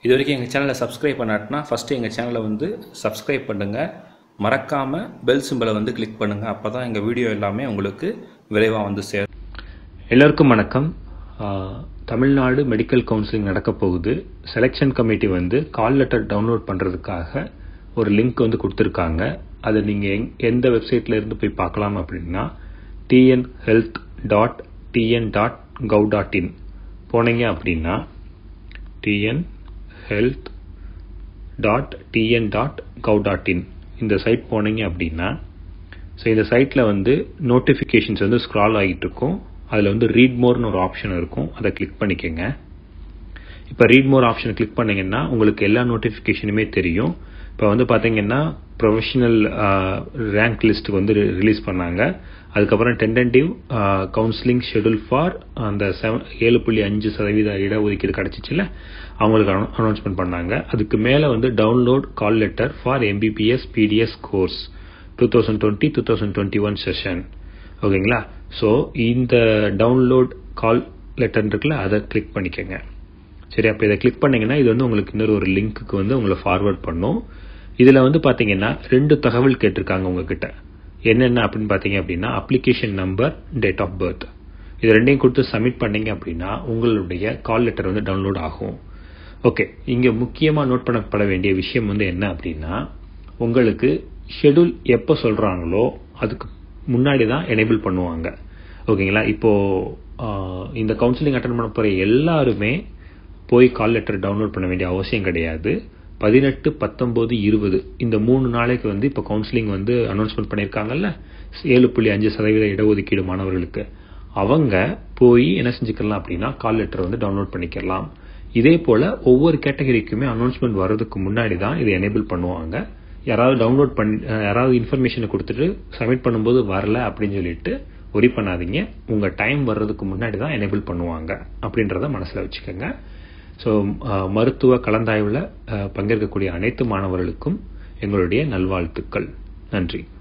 இது வரைக்கும் எங்கள் சேனலை சப்ஸ்கிரைப் பண்ணாட்டினா ஃபஸ்ட்டு எங்கள் சேனலை வந்து சப்ஸ்கிரைப் பண்ணுங்கள் மறக்காமல் பெல் சிம்பலை வந்து கிளிக் பண்ணுங்கள் அப்போ தான் எங்கள் வீடியோ எல்லாமே உங்களுக்கு விரைவாக வந்து சேரும் எல்லோருக்கும் வணக்கம் ஆஹ், தமிழ்நாடு மெடிக்கல் கவுன்சிலிங் நடக்க போகுது செலெக்ஷன் கமிட்டி வந்து கால் லெட்டர் டவுன்லோட் பண்ணுறதுக்காக ஒரு லிங்க் வந்து கொடுத்துருக்காங்க அதை நீங்கள் எங் எந்த வெப்சைட்டில் இருந்து போய் பார்க்கலாம் அப்படின்னா TN health dot TN dot gov dot in போனீங்க அப்படின்னா TN health dot TN dot gov dot in இந்த சைட் போனீங்க அப்படின்னா ஸோ இந்த சைட்டில் வந்து நோட்டிஃபிகேஷன்ஸ் வந்து ஸ்க்ரால் ஆகிட்டு இருக்கும் அதில் வந்து ரீட் மோர்னு ஒரு ஆப்ஷன் இருக்கும் அதை கிளிக் பண்ணிக்கோங்க இப்போ ரீட் மோர் ஆப்ஷன் கிளிக் பண்ணீங்கன்னா உங்களுக்கு எல்லா நோட்டிஃபிகேஷனுமே தெரியும் இப்போ வந்து பார்த்தீங்கன்னா ப்ரொஃபஷனல் ரேங்க் லிஸ்ட் வந்து ரிலீஸ் பண்ணாங்க அதுக்கப்புறம் டென்டன்டிவ் கவுன்சிலிங் ஷெடியூல் ஃபார் அந்த செவன் ஏழு புள்ளி அஞ்சு சதவீத இடஒதுக்கீடு கிடச்சிச்சுல அவங்களுக்கு அனௌன்ஸ்மெண்ட் பண்ணாங்க அதுக்கு மேலே வந்து download call letter for MBBS BDS course two thousand twenty two thousand twenty one session ஓகேங்களா ஸோ இந்த டவுன்லோட் கால் லெட்டர் இருக்குல்ல அதை கிளிக் பண்ணிக்கோங்க சரி அப்போ இதை கிளிக் பண்ணீங்கன்னா இது வந்து உங்களுக்கு இன்னொரு ஒரு லிங்க்குக்கு வந்து உங்களை ஃபார்வர்ட் பண்ணும் இதில் வந்து பார்த்தீங்கன்னா ரெண்டு தகவல் கேட்டிருக்காங்க உங்ககிட்ட என்னென்ன அப்படின்னு பார்த்தீங்க அப்படின்னா application number date of birth இது ரெண்டையும் கொடுத்து சப்மிட் பண்ணீங்க அப்படின்னா உங்களுடைய கால் லெட்டர் வந்து டவுன்லோட் ஆகும் ஓகே இங்கே முக்கியமாக நோட் பண்ணப்பட வேண்டிய விஷயம் வந்து என்ன அப்படின்னா உங்களுக்கு ஷெடியூல் எப்போ சொல்கிறாங்களோ அதுக்கு முன்னாடி தான் எனேபிள் பண்ணுவாங்க ஓகேங்களா இப்போ ஆஹ், இந்த கவுன்சிலிங் அட்டன் பண்ண போகிற எல்லாருமே போய் கால் லெட்டர் டவுன்லோட் பண்ண வேண்டிய அவசியம் கிடையாது பதினெட்டு பத்தொம்போது இருபது இந்த மூணு நாளைக்கு வந்து இப்போ கவுன்சிலிங் வந்து அனௌன்ஸ்மெண்ட் பண்ணியிருக்காங்கல்ல ஏழு புள்ளி அஞ்சு சதவீத இடஒதுக்கீடு மாணவர்களுக்கு அவங்க போய் என்ன செஞ்சுக்கலாம் அப்படின்னா கால் லெட்டர் வந்து டவுன்லோட் பண்ணிக்கலாம் இதே போல ஒவ்வொரு கேட்டகரிக்குமே அனௌன்ஸ்மெண்ட் வர்றதுக்கு முன்னாடி தான் இதை எனேபிள் பண்ணுவாங்க யாராவது டவுன்லோட் பண்ணி அஹ் யாராவது இன்ஃபர்மேஷனை கொடுத்துட்டு சப்மிட் பண்ணும்போது வரல அப்படின்னு சொல்லிட்டு ஒரி பண்ணாதீங்க உங்கள் டைம் வர்றதுக்கு முன்னாடி தான் எனேபிள் பண்ணுவாங்க அப்படின்றத மனசில் வச்சுக்கோங்க ஸோ மருத்துவ கலந்தாய்வில் அஹ், பங்கேற்கக்கூடிய அனைத்து மாணவர்களுக்கும் எங்களுடைய நல்வாழ்த்துக்கள் நன்றி